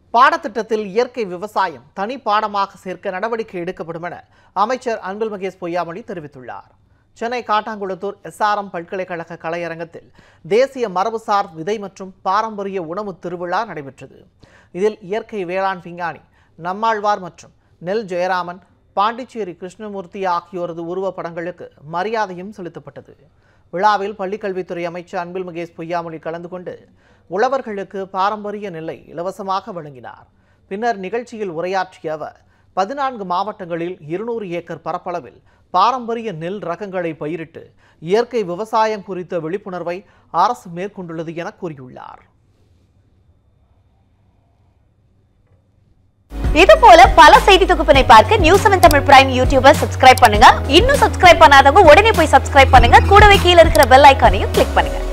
பாடத்திட்டத்தில் இயற்கை விவசாயம் தனி பாடமாக சேர்க்க நடவடிக்கை எடுக்கப்படும் என அமைச்சர் அன்பில் மகேஷ் பொய்யாமொழி தெரிவித்துள்ளார் சென்னை காட்டாங்குளத்தூர் எஸ்ஆர்எம் பல்கலைக்கழக கலையரங்கத்தில் தேசிய மரபுசார் விதை மற்றும் பாரம்பரிய உணவு திருவிழா நடைபெற்றது இதில் இயற்கை வேளாண் விஞ்ஞானி நம்மாழ்வார் மற்றும் நெல் ஜெயராமன் பாண்டிச்சேரி கிருஷ்ணமூர்த்தி ஆகியோரது உருவப்படங்களுக்கு மரியாதையும் செலுத்தப்பட்டது விழாவில் பள்ளிக்கல்வித்துறை அமைச்சர் அன்பில் மகேஷ் பொய்யாமொழி கலந்து கொண்டு உழவர்களுக்கு பாரம்பரிய நெல்லை இலவசமாக வழங்கினார் பின்னர் நிகழ்ச்சியில் உரையாற்றிய அவர் பதினான்கு மாவட்டங்களில் இருநூறு ஏக்கர் பரப்பளவில் பாரம்பரிய நெல் ரகங்களை பயிரிட்டு இயற்கை விவசாயம் குறித்த விழிப்புணர்வை அரசு மேற்கொண்டுள்ளது என கூறியுள்ளார் இது போல பல செய்தி தொகுப்பினை பார்க்க news seven Tamil prime YouTuber subscribe பண்ணுங்க இன்னும் சப்ஸ்கிரைப் பண்ணாதவங்க உடனே போய் சப்ஸ்கிரைப் பண்ணுங்க கூடவே கீழ இருக்கிற பெல் ஐக்கானையும் கிளிக் பண்ணுங்க